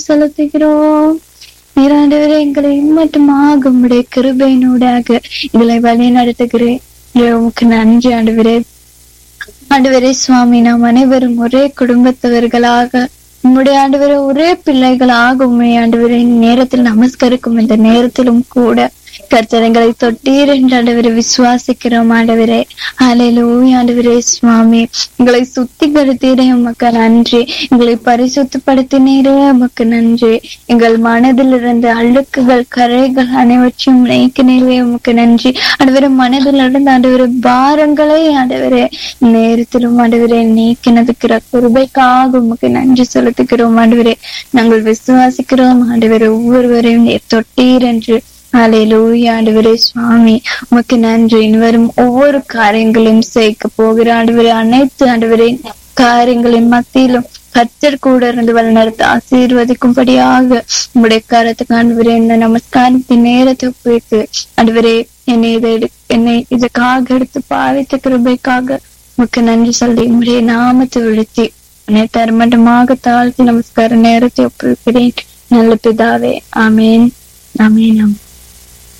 செலுத்துகிறோம் நீராண்டவரே எங்களை மட்டுமாக உம்முடைய கிருபையினூடாக எங்களை வழி நடத்துகிறேன் உமக்கு நன்றி ஆண்டவரே ஆண்டவரே சுவாமி நாம் அனைவரும் ஒரே குடும்பத்தவர்களாக உம்முடைய ஆண்டவரே ஒரே பிள்ளைகளாக உண்மை ஆண்டவரே நேரத்தில் நமஸ்கரிக்கும் இந்த நேரத்திலும் கூட கர்த்தரங்களை தொட்டீர் என்று ஆண்டவரை விசுவாசிக்கிறோம் ஆண்டவரே அலையிலூய் ஆண்டவரே சுவாமி எங்களை சுத்திகரித்தீரே உமக்கு நன்றி எங்களை பரிசுத்தப்படுத்தினீரே உமக்கு நன்றி எங்கள் மனதில் இருந்த அழுக்குகள் கரைகள் அனைவற்றையும் நீக்கினீரே உமக்கு நன்றி ஆண்டவரே மனதில் இருந்த ஆண்டவரே பாரங்களை ஆண்டவரே நேரத்திலும் ஆண்டவரே நீக்கினதுக்கிற குருபைக்காக உமக்கு நன்றி செலுத்துகிறோம் ஆண்டவரே நாங்கள் விசுவாசிக்கிறோம் ஆண்டவரே ஒவ்வொருவரையும் நீர் தொட்டீர் என்று அலையிலூயா ஆண்டவரே சுவாமி உமக்கு நன்றி வரும் ஒவ்வொரு காரியங்களையும் சேர்க்க போகிற ஆண்டவரே அனைத்து ஆண்டவரே காரியங்களின் மத்தியிலும் கத்தர் கூட இருந்து வழிநடத்த ஆசீர்வதிக்கும்படியாக உங்களுடைய கரத்துக்கு ஆண்டவரே இந்த நமஸ்காரத்தின் நேரத்தை போயிட்டு ஆண்டவரே என்னை இதை எடு- என்னை இதுக்காக எடுத்து பாவித்த கிருபைக்காக உமக்கு நன்றி சொல்லி உங்களுடைய நாமத்தை விழுத்தி உன்னை தரமட்டமாக தாழ்த்தி நமஸ்கார நேரத்தை ஒப்புவிக்கிறேன் நல்ல பிதாவே ஆமேன் ஆமேன் ஆமேன்